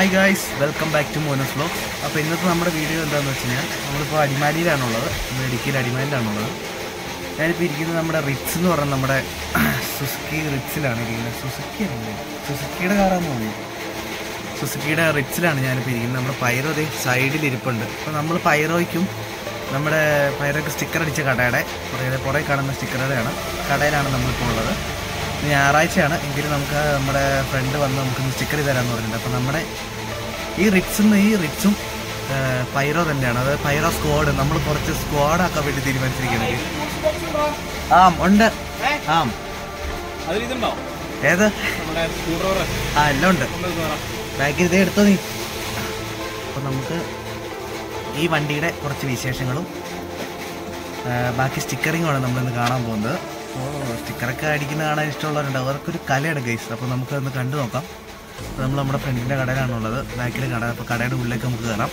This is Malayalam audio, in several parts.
Hi guys welcome back to Mona's vlog അപ്പോൾ ഇന്നത്തെ നമ്മുടെ വീഡിയോ എന്താണെന്ന് വെച്ച് കഴിഞ്ഞാൽ നമ്മളിപ്പോൾ അടിമാലിയിലാണുള്ളത് നമ്മൾ ഇടുക്കിയിൽ അടിമാലിയിലാണുള്ളത് ഞാനിപ്പോൾ ഇരിക്കുന്നത് നമ്മുടെ റിറ്റ്സ് എന്ന് പറയുന്ന നമ്മുടെ സുസുക്കി റിറ്റ്സിലാണ് ഇരിക്കുന്നത് സുസുക്കി അല്ലേ സുസുക്കിയുടെ കാറാന്ന് തോന്നുന്നു സുസുക്കിയുടെ റിറ്റ്സിലാണ് ഞാനിപ്പോൾ ഇരിക്കുന്നത് നമ്മുടെ പൈറോ ദേ സൈഡിൽ ഇരിപ്പുണ്ട് അപ്പോൾ നമ്മൾ പൈറോയ്ക്കും നമ്മുടെ പൈറോയ്ക്ക് സ്റ്റിക്കർ അടിച്ച കടയുടെ പുറകെ പുറകെ കാണുന്ന സ്റ്റിക്കറുടെയാണ് കടയിലാണ് നമ്മളിപ്പോൾ ഉള്ളത് ഇന്ന് ഞായറാഴ്ചയാണ് എങ്കിലും നമുക്ക് നമ്മുടെ ഫ്രണ്ട് വന്ന് നമുക്ക് സ്റ്റിക്കർ തരാമെന്ന് പറഞ്ഞിട്ടുണ്ട് അപ്പോൾ നമ്മുടെ ഈ റിറ്റ്സും ഈ റിറ്റ്സും പൈറോ തന്നെയാണ് അതായത് പൈറോ സ്ക്വാഡ് നമ്മൾ കുറച്ച് സ്ക്വാഡാക്കാൻ വേണ്ടി തീരുമാനിച്ചിരിക്കുകയാണ് ആം ഉണ്ട് ആം അതിലിതുണ്ടോ ഏത് നമ്മുടെ സ്ക്രൂ ഡ്രൈവർ ആ എല്ലാം ഉണ്ട് ബാക്കിൽ ഇതേ എടുത്തോ നീ അപ്പോൾ നമുക്ക് ഈ വണ്ടിയുടെ കുറച്ച് വിശേഷങ്ങളും ആ, ബാക്കി സ്റ്റിക്കറിങ്ങുമാണ് നമ്മളിന്ന് കാണാൻ പോകുന്നത് അപ്പോൾ സ്റ്റിക്കറൊക്കെ അടിക്കുന്ന കാണാൻ ഇഷ്ടമുള്ളവരുണ്ട് അവർക്കൊരു കലയാണ് ഗൈസ് അപ്പോൾ നമുക്കതൊന്ന് കണ്ടു നോക്കാം അപ്പോൾ നമ്മൾ നമ്മുടെ ഫ്രണ്ടിൻ്റെ കടയിലാണുള്ളത് ബാക്കിൽ കട അപ്പോൾ കടയുടെ ഉള്ളിലേക്ക് നമുക്ക് കയറാം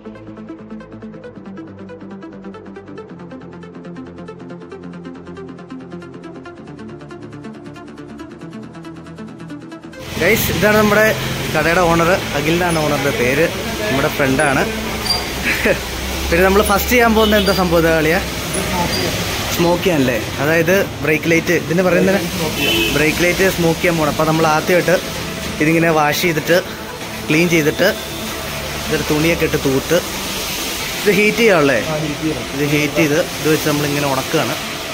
ഗൈസ് ഇതാണ് നമ്മുടെ കടയുടെ ഓണർ അഖിലിനാണ് ഓണറിന്റെ പേര് നമ്മുടെ ഫ്രണ്ടാണ് പിന്നെ നമ്മൾ ഫസ്റ്റ് ചെയ്യാൻ പോകുന്ന എന്താ സംഭവം ഇതാ കളിയാ സ്മോക്ക് ചെയ്യാനല്ലേ അതായത് ബ്രേക്ക് ലൈറ്റ് ഇതിന് പറയുന്നത് ബ്രേക്ക് ലൈറ്റ് സ്മോക്ക് ചെയ്യാൻ പോകണം അപ്പോൾ നമ്മൾ ആദ്യമായിട്ട് ഇതിങ്ങനെ വാഷ് ചെയ്തിട്ട് ക്ലീൻ ചെയ്തിട്ട് ഇതൊരു തുണിയൊക്കെ ഇട്ട് തൂത്ത് ഇത് ഹീറ്റ് ചെയ്യാമല്ലേ ഇത് ഹീറ്റ് ചെയ്ത് ഇത് വെച്ച് നമ്മളിങ്ങനെ ഉണക്കുകയാണ്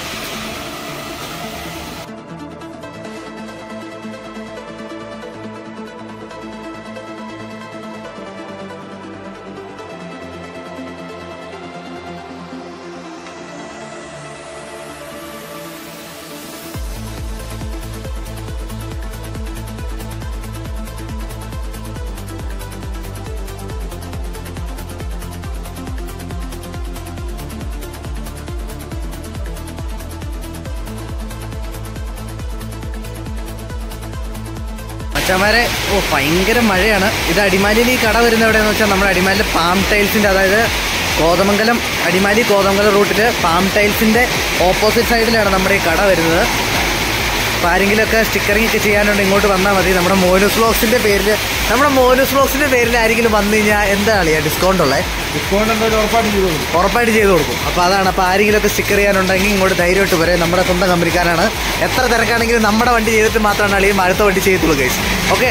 മച്ചന്മാരെ ഓ ഭയങ്കര മഴയാണ് ഇത് അടിമാലിയിൽ ഈ കട വരുന്നത് എവിടെയെന്ന് വെച്ചാൽ നമ്മുടെ അടിമാലിയിൽ പാം ടൈൽസിൻ്റെ അതായത് കോതമംഗലം അടിമാലി കോതമംഗലം റൂട്ടിൽ പാം ടൈൽസിൻ്റെ ഓപ്പോസിറ്റ് സൈഡിലാണ് നമ്മുടെ ഈ കട വരുന്നത് അപ്പോൾ ആരെങ്കിലുമൊക്കെ സ്റ്റിക്കറിംഗ് ഒക്കെ ചെയ്യാനുണ്ട് ഇങ്ങോട്ട് വന്നാൽ മതി നമ്മുടെ മോനൂസ് വ്ലോഗ്സിൻ്റെ പേരിൽ നമ്മുടെ മോനൂസ് വ്ലോഗ്സിൻ്റെ പേരിൽ ആരെങ്കിലും വന്നു കഴിഞ്ഞാൽ എന്താ കളിയാ ഡിസ്കൗണ്ട് ഉള്ളത് ഡിസ്കൗണ്ട് എന്തായാലും ഉറപ്പായിട്ട് ചെയ്തു കൊടുക്കും ഉറപ്പായിട്ട് ചെയ്ത് കൊടുക്കും അപ്പോൾ അതാണ് അപ്പോൾ ആരെങ്കിലുമൊക്കെ സ്റ്റിക്കർ ചെയ്യാനുണ്ടെങ്കിൽ ഇങ്ങോട്ട് ധൈര്യമായിട്ട് വരെ നമ്മുടെ സ്വന്തം കമ്പനിക്കാരാണ് എത്ര തിരക്കാണെങ്കിലും നമ്മുടെ വണ്ടി ചെയ്തിട്ട് മാത്രമാണ് അളിയും അടുത്ത വണ്ടി ചെയ്തുള്ളൂ ഗൈസ് ഓക്കെ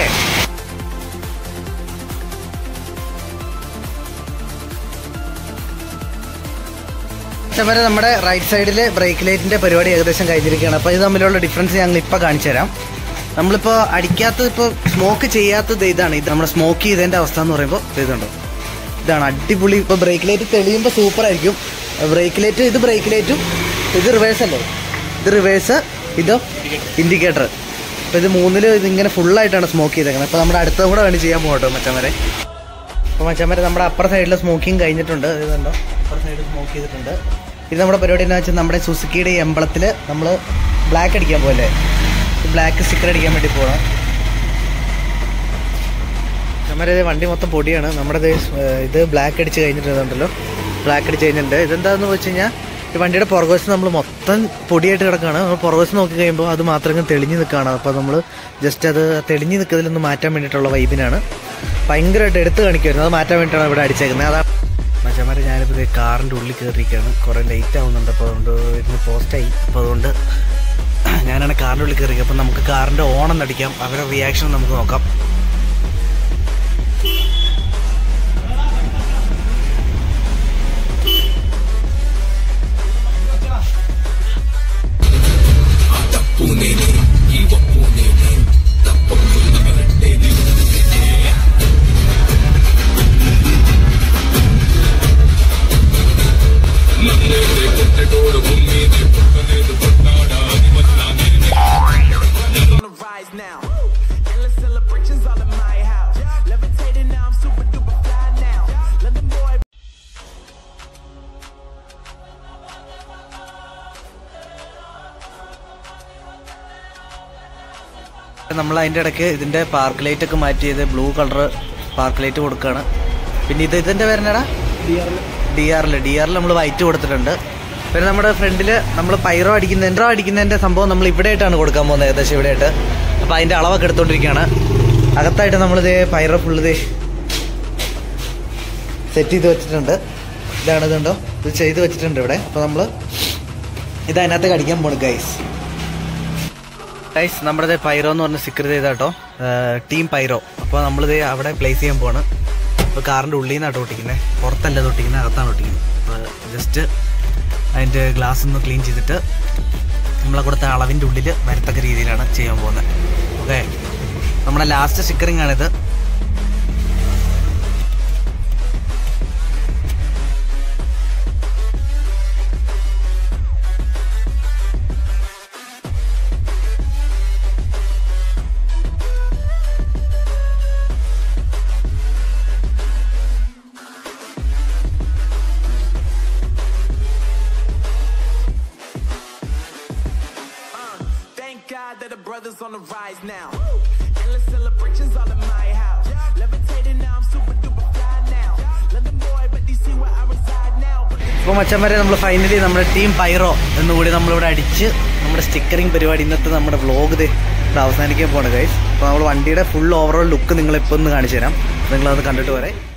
വരെ നമ്മുടെ റൈറ്റ് സൈഡിൽ ബ്രേക്ക് ലൈറ്റിന്റെ പരിപാടി ഏകദേശം കഴിഞ്ഞിരിക്കുകയാണ് അപ്പോൾ ഇത് തമ്മിലുള്ള ഡിഫറൻസ് ഞങ്ങൾ ഇപ്പോൾ കാണിച്ചു തരാം നമ്മളിപ്പോൾ അടിക്കാത്തത് ഇപ്പോൾ സ്മോക്ക് ചെയ്യാത്തത് ഇതാണ് ഇത് നമ്മുടെ സ്മോക്ക് ചെയ്തതിൻ്റെ അവസ്ഥ എന്ന് പറയുമ്പോൾ ഇതുണ്ടോ ഇതാണ് അടിപൊളി ഇപ്പോൾ ബ്രേക്ക് ലൈറ്റ് തെളിയുമ്പോൾ സൂപ്പർ ആയിരിക്കും ബ്രേക്ക് ലൈറ്റ് ഇത് ബ്രേക്ക് ലൈറ്റും ഇത് റിവേഴ്സ് അല്ലേ ഇത് റിവേഴ്സ് ഇതോ ഇൻഡിക്കേറ്റർ അപ്പോൾ ഇത് മൂന്നിൽ ഇതിങ്ങനെ ഫുള്ളായിട്ടാണ് സ്മോക്ക് ചെയ്തേക്കുന്നത് അപ്പോൾ നമ്മുടെ അടുത്തതും കൂടെ വേണ്ടി ചെയ്യാൻ പോകട്ടോ മച്ചന്മാരെ അപ്പോൾ മച്ചന്മാരെ നമ്മുടെ അപ്പർ സൈഡിൽ സ്മോക്കിംഗ് കഴിഞ്ഞിട്ടുണ്ട് ഇത് കണ്ടോ അപ്പർ സൈഡിൽ സ്മോക്ക് ചെയ്തിട്ടുണ്ട് ഇത് നമ്മുടെ പരിപാടി എന്ന് വെച്ചാൽ നമ്മുടെ സുസുക്കിയുടെ ഈ എംബളത്തിൽ നമ്മൾ ബ്ലാക്ക് അടിക്കാൻ പോലെ ബ്ലാക്ക് സ്റ്റിക്കർ അടിക്കാൻ വേണ്ടി പോകണം നമ്മുടെ ഇത് വണ്ടി മൊത്തം പൊടിയാണ് നമ്മുടെ ഇത് ഏഹ് ഇത് ബ്ലാക്ക് അടിച്ച് കഴിഞ്ഞിട്ടുണ്ടല്ലോ ബ്ലാക്ക് അടിച്ച് കഴിഞ്ഞിട്ടുണ്ട് ഇതെന്താന്ന് വെച്ച് കഴിഞ്ഞാൽ ഈ വണ്ടിയുടെ പുറകുവശം നമ്മൾ മൊത്തം പൊടിയായിട്ട് കിടക്കുകയാണ് നമ്മൾ പുറകുവശം നോക്കി കഴിയുമ്പോൾ അത് മാത്രം ഇങ്ങനെ തെളിഞ്ഞ് നിൽക്കുകയാണ് അപ്പോൾ നമ്മൾ ജസ്റ്റ് അത് തെളിഞ്ഞ് നിൽക്കുന്നതിലൊന്ന് മാറ്റാൻ വേണ്ടിയിട്ടുള്ള വൈബിനാണ് ഭയങ്കരമായിട്ട് എടുത്ത് കാണിക്കുമായിരുന്നു അത് മാറ്റാൻ വേണ്ടിയിട്ടാണ് ഇവിടെ അടിച്ചേക്കുന്നത് അതാണ് മച്ചന്മാരെ ഞാനിപ്പോൾ ഇത് കാറിൻ്റെ ഉള്ളിൽ കയറിയിരിക്കുകയാണ് കുറേ ലേറ്റ് ആവുന്നുണ്ട് അപ്പോൾ അതുകൊണ്ട് ഇരുന്ന് പോസ്റ്റായി അപ്പോൾ അതുകൊണ്ട് ഞാനാണ് കാറിൻ്റെ ഉള്ളിൽ കയറി അപ്പം നമുക്ക് കാറിൻ്റെ ഓണം അടിക്കാം അവരുടെ റിയാക്ഷൻ നമുക്ക് നോക്കാം on the rise now. Endless celebrations all in my house. Levitating now, I'm super duper fly now. London boy. നമ്മൾ അതിൻ്റെ ഇടയ്ക്ക് ഇതിൻ്റെ പാർക്ക് ലൈറ്റ് ഒക്കെ മാറ്റി ചെയ്ത് ബ്ലൂ കളർ പാർക്ക് ലൈറ്റ് കൊടുക്കുകയാണ് പിന്നെ ഇത് ഇതിൻ്റെ പേരെന്നാടാ ഡി ആറിൽ ഡി ആറിൽ നമ്മൾ വൈറ്റ് കൊടുത്തിട്ടുണ്ട് പിന്നെ നമ്മുടെ ഫ്രണ്ടിൽ നമ്മൾ പൈറോ അടിക്കുന്ന എൻട്രോ അടിക്കുന്നതിൻ്റെ സംഭവം നമ്മൾ ഇവിടെ ആയിട്ടാണ് കൊടുക്കാൻ പോകുന്നത് ഏകദേശം ഇവിടെ ആയിട്ട് അപ്പോൾ അതിൻ്റെ അളവൊക്കെ എടുത്തുകൊണ്ടിരിക്കുകയാണ് അകത്തായിട്ട് നമ്മളിത് പൈറോ ഫുള്ള് ഇത് സെറ്റ് ചെയ്ത് വെച്ചിട്ടുണ്ട് ഇതാണ് ഇതുണ്ടോ ഇത് ചെയ്ത് വെച്ചിട്ടുണ്ട് ഇവിടെ അപ്പോൾ നമ്മൾ ഇത് അതിനകത്ത് അടിക്കാൻ പോണ് ഗൈസ് ഗൈസ് നമ്മുടെ പൈറോ എന്ന് പറഞ്ഞ സ്റ്റിക്കർ ചെയ്ത കേട്ടോ ടീം പൈറോ അപ്പോൾ നമ്മളിത് അവിടെ പ്ലേസ് ചെയ്യാൻ പോവാണ് അപ്പോൾ കാറിൻ്റെ ഉള്ളിൽ നിന്നാണ് ഒട്ടിക്കുന്നത് പുറത്തല്ല ഇത് ഒട്ടിക്കുന്നത് അകത്താണ് ഒട്ടിക്കുന്നത് അപ്പോൾ ജസ്റ്റ് അതിൻ്റെ ഗ്ലാസ് ഒന്ന് ക്ലീൻ ചെയ്തിട്ട് നമ്മളെ കൊടുത്ത അളവിൻ്റെ ഉള്ളിൽ വരത്തക്ക രീതിയിലാണ് ചെയ്യാൻ പോകുന്നത് ഓക്കെ നമ്മുടെ ലാസ്റ്റ് സ്റ്റിക്കറിംഗ് ആണിത് Thank God that the brothers on the rise now. Endless celebrations all in my house. Levitating now, I'm super duper fly now. London boy, but they see where I reside now. But ഇപ്പോൾ മച്ചന്മാരെ നമ്മൾ ഫൈനലി നമ്മുടെ ടീം പൈറോ എന്നുകൂടി നമ്മളിവിടെ അടിച്ച് നമ്മുടെ സ്റ്റിക്കറിംഗ് പരിപാടി ഇന്നത്തെ നമ്മുടെ വ്ളോഗ് ഇത് ഇവിടെ അവസാനിക്കാൻ പോണ് ഗൈസ് അപ്പോൾ നമ്മൾ വണ്ടിയുടെ ഫുൾ ഓവറോൾ ലുക്ക് നിങ്ങളിപ്പോൾ ഒന്ന് കാണിച്ചു തരാം നിങ്ങളത് കണ്ടിട്ട് വരെ